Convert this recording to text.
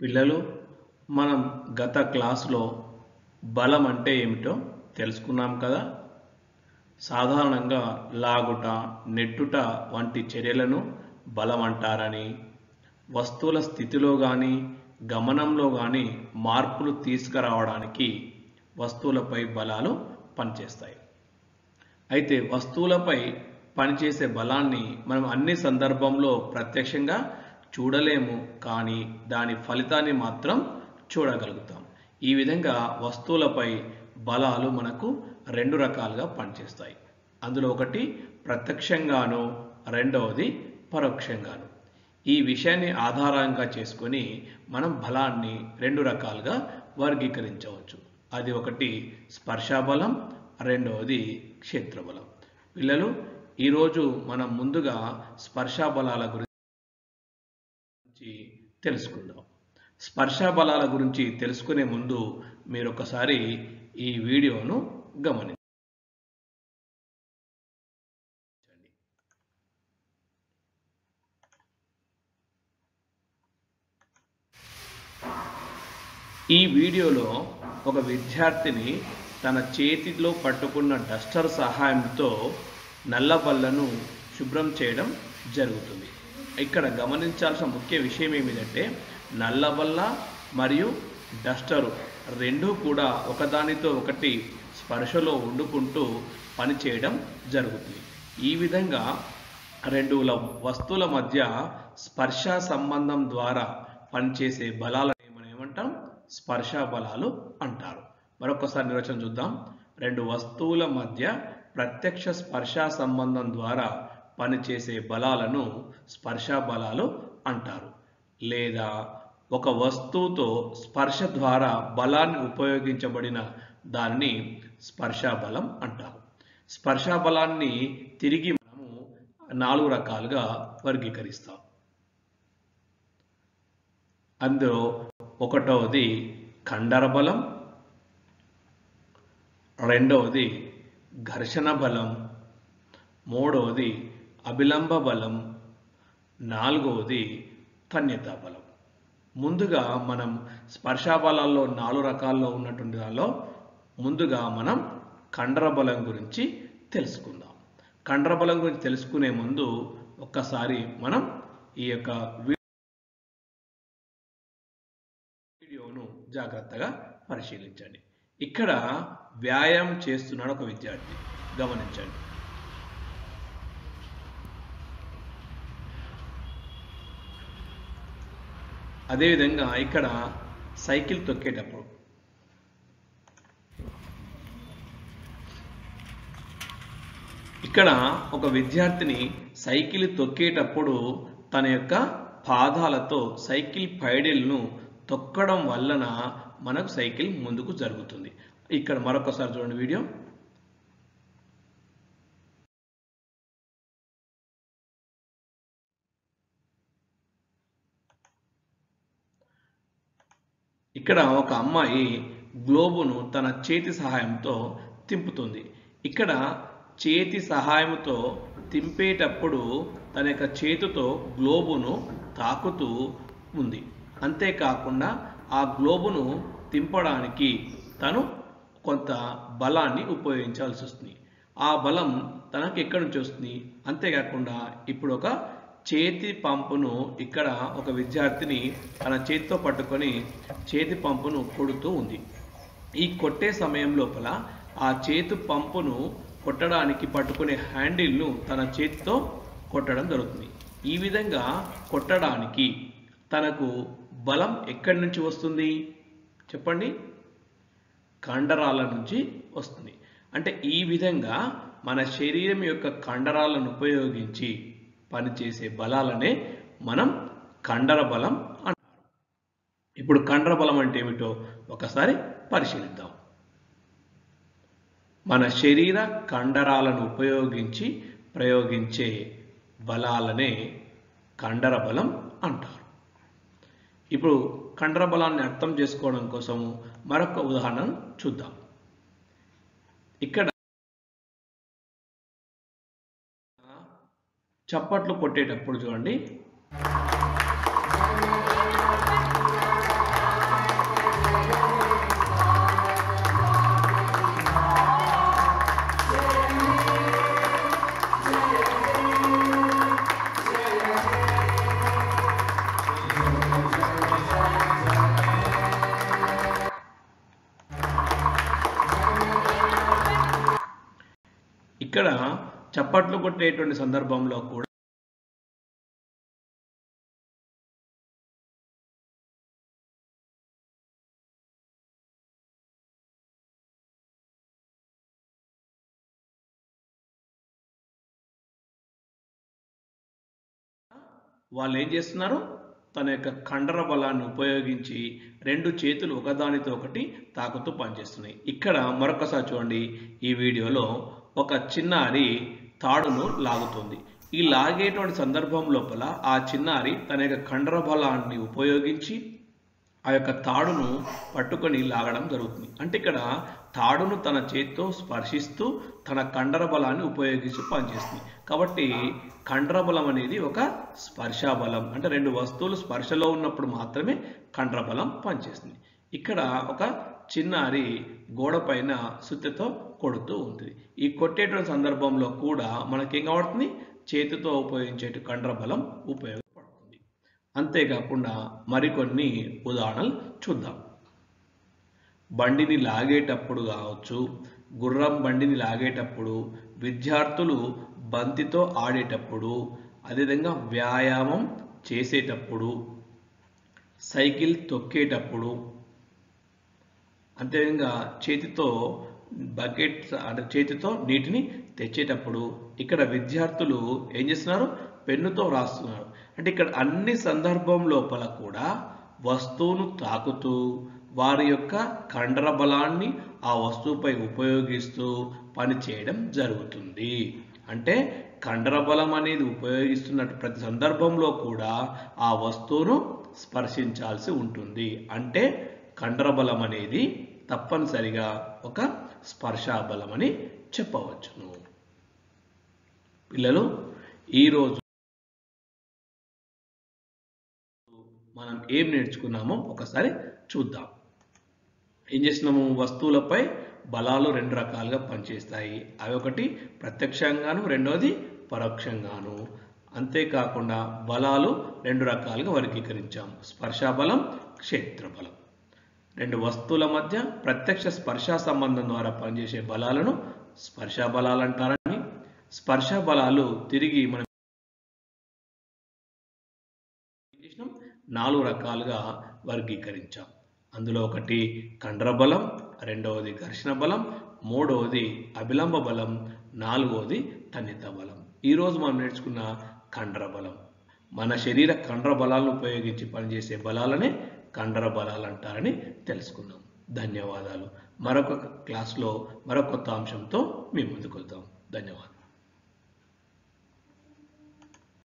పిల్లలు మనం గత క్లాసులో బలం అంటే ఏమిటో తెలుసుకున్నాం కదా సాధారణంగా లాగుట నెట్టుట వంటి చర్యలను బలం అంటారని వస్తువుల స్థితిలో కానీ గమనంలో కానీ మార్పులు తీసుకురావడానికి వస్తువులపై బలాలు పనిచేస్తాయి అయితే వస్తువులపై పనిచేసే బలాన్ని మనం అన్ని సందర్భంలో ప్రత్యక్షంగా చూడలేము కానీ దాని ఫలితాన్ని మాత్రం చూడగలుగుతాం ఈ విధంగా వస్తువులపై బలాలు మనకు రెండు రకాలుగా పనిచేస్తాయి అందులో ఒకటి ప్రత్యక్షంగాను రెండవది పరోక్షంగాను ఈ విషయాన్ని ఆధారంగా చేసుకొని మనం బలాన్ని రెండు రకాలుగా వర్గీకరించవచ్చు అది ఒకటి స్పర్శాబలం రెండవది క్షేత్రబలం పిల్లలు ఈరోజు మనం ముందుగా స్పర్శాబలాల గురించి తెలుసుకుందాం స్పర్శాబలాల గురించి తెలుసుకునే ముందు మీరు ఒకసారి ఈ వీడియోను గమనించండి ఈ వీడియోలో ఒక విద్యార్థిని తన చేతిలో పట్టుకున్న డస్టర్ సహాయంతో నల్లబల్లను శుభ్రం చేయడం జరుగుతుంది ఇక్కడ గమనించాల్సిన ముఖ్య విషయం ఏమిటంటే నల్లబల్ల మరియు డస్టరు రెండూ కూడా ఒకదానితో ఒకటి స్పర్శలో వండుకుంటూ పనిచేయడం జరుగుతుంది ఈ విధంగా రెండు వస్తువుల మధ్య స్పర్శ సంబంధం ద్వారా పనిచేసే బలాలను మనం ఏమంటాం స్పర్శ బలాలు అంటారు మరొకసారి నిర్వచనం చూద్దాం రెండు వస్తువుల మధ్య ప్రత్యక్ష స్పర్శ సంబంధం ద్వారా పనిచేసే బలాలను స్పర్శ బలాలు అంటారు లేదా ఒక వస్తువుతో స్పర్శ ద్వారా బలాన్ని ఉపయోగించబడిన దానిని స్పర్శ బలం అంటారు స్పర్శ బలాన్ని తిరిగి మనము నాలుగు రకాలుగా వర్గీకరిస్తాం అందులో ఒకటవది కండర బలం రెండవది ఘర్షణ బలం మూడవది అభిలంబ బలం నాలుగవది తన్యత బలం ముందుగా మనం స్పర్శా బలాల్లో నాలుగు రకాల్లో ఉన్నటువంటి దానిలో ముందుగా మనం కండర బలం గురించి తెలుసుకుందాం కండర బలం గురించి తెలుసుకునే ముందు ఒక్కసారి మనం ఈ యొక్క వీడియోను జాగ్రత్తగా పరిశీలించండి ఇక్కడ వ్యాయామం చేస్తున్నాడు ఒక విద్యార్థి గమనించండి అదేవిధంగా ఇక్కడ సైకిల్ తొక్కేటప్పుడు ఇక్కడ ఒక విద్యార్థిని సైకిల్ తొక్కేటప్పుడు తన యొక్క పాదాలతో సైకిల్ పైడిల్ను తొక్కడం వలన మనకు సైకిల్ ముందుకు జరుగుతుంది ఇక్కడ మరొకసారి చూడండి వీడియో ఇక్కడ ఒక అమ్మాయి గ్లోబును తన చేతి సహాయంతో తింపుతుంది ఇక్కడ చేతి సహాయంతో తింపేటప్పుడు తన యొక్క చేతితో గ్లోబును తాకుతూ ఉంది అంతేకాకుండా ఆ గ్లోబును తింపడానికి తను కొంత బలాన్ని ఉపయోగించాల్సి వస్తుంది ఆ బలం తనకు ఎక్కడి నుంచి వస్తుంది అంతేకాకుండా ఇప్పుడు ఒక చేతి పంపును ఇక్కడ ఒక విద్యార్థిని తన చేతితో పట్టుకొని చేతి పంపును కొడుతూ ఉంది ఈ కొట్టే సమయం లోపల ఆ చేతి పంపును కొట్టడానికి పట్టుకునే హ్యాండిల్ను తన చేతితో కొట్టడం జరుగుతుంది ఈ విధంగా కొట్టడానికి తనకు బలం ఎక్కడి నుంచి వస్తుంది చెప్పండి కండరాల నుంచి వస్తుంది అంటే ఈ విధంగా మన శరీరం యొక్క కండరాలను ఉపయోగించి పనిచేసే బలాలనే మనం కండర బలం అంటారు ఇప్పుడు కండర బలం అంటే ఏమిటో ఒకసారి పరిశీలిద్దాం మన శరీర కండరాలను ఉపయోగించి ప్రయోగించే బలాలనే కండర బలం అంటారు ఇప్పుడు కండర బలాన్ని అర్థం చేసుకోవడం కోసము మరొక ఉదాహరణ చూద్దాం ఇక్కడ చప్పట్లు కొట్టేటప్పుడు చూడండి చప్పట్లు కొట్టేటువంటి సందర్భంలో కూడా వాళ్ళు ఏం చేస్తున్నారు తన యొక్క కండర బలాన్ని ఉపయోగించి రెండు చేతులు ఒకదానితో ఒకటి తాకుతూ పనిచేస్తున్నాయి ఇక్కడ మరొకసారి చూడండి ఈ వీడియోలో ఒక చిన్నారి తాడును లాగుతుంది ఈ లాగేటువంటి సందర్భం లోపల ఆ చిన్నారి తన యొక్క కండర బలాన్ని ఉపయోగించి ఆ యొక్క తాడును పట్టుకొని లాగడం జరుగుతుంది అంటే ఇక్కడ తాడును తన చేతితో స్పర్శిస్తూ తన కండర బలాన్ని ఉపయోగిస్తూ పనిచేస్తుంది కాబట్టి కండర బలం అనేది ఒక స్పర్శా బలం అంటే రెండు వస్తువులు స్పర్శలో ఉన్నప్పుడు మాత్రమే కండర బలం పనిచేస్తుంది ఇక్కడ ఒక చిన్నారి గోడ పైన సుత్తెతో కొడుతూ ఉంటుంది ఈ కొట్టేటువంటి సందర్భంలో కూడా మనకేం కావడుతుంది చేతితో ఉపయోగించే కండర బలం ఉపయోగపడుతుంది అంతేకాకుండా మరికొన్ని ఉదాహరణలు చూద్దాం బండిని లాగేటప్పుడు కావచ్చు గుర్రం బండిని లాగేటప్పుడు విద్యార్థులు బంతితో ఆడేటప్పుడు అదేవిధంగా వ్యాయామం చేసేటప్పుడు సైకిల్ తొక్కేటప్పుడు అంతేవిధంగా చేతితో బకెట్ అంటే చేతితో నీటిని తెచ్చేటప్పుడు ఇక్కడ విద్యార్థులు ఏం చేస్తున్నారు పెన్నుతో రాస్తున్నారు అంటే ఇక్కడ అన్ని సందర్భం లోపల కూడా వస్తువును తాకుతూ వారి యొక్క కండర బలాన్ని ఆ వస్తువుపై ఉపయోగిస్తూ పని చేయడం జరుగుతుంది అంటే కండర బలం అనేది ఉపయోగిస్తున్నట్టు ప్రతి సందర్భంలో కూడా ఆ వస్తువును స్పర్శించాల్సి ఉంటుంది అంటే కండర బలం అనేది తప్పనిసరిగా ఒక స్పర్శా బలం అని చెప్పవచ్చును పిల్లలు ఈరోజు మనం ఏం నేర్చుకున్నామో ఒకసారి చూద్దాం ఏం చేసినాము వస్తువులపై బలాలు రెండు రకాలుగా పనిచేస్తాయి అవి ఒకటి ప్రత్యక్షంగాను రెండవది పరోక్షంగాను అంతేకాకుండా బలాలు రెండు రకాలుగా వర్గీకరించాం స్పర్శా బలం క్షేత్ర బలం రెండు వస్తువుల మధ్య ప్రత్యక్ష స్పర్శ సంబంధం ద్వారా పనిచేసే బలాలను స్పర్శా బలాలు అంటారని స్పర్శ బలాలు తిరిగి మనం చేసినాం నాలుగు రకాలుగా వర్గీకరించాం అందులో ఒకటి కండర బలం రెండవది ఘర్షణ బలం మూడవది అభిలంబ బలం నాలుగవది తన్నిత బలం ఈరోజు మనం నేర్చుకున్న కండర బలం మన శరీర కండర బలాలను ఉపయోగించి పనిచేసే బలాలనే కండర బలాలు అంటారని తెలుసుకున్నాం ధన్యవాదాలు మరొక క్లాస్లో మరొక కొత్త అంశంతో మీ ముందుకు వద్దాం ధన్యవాదాలు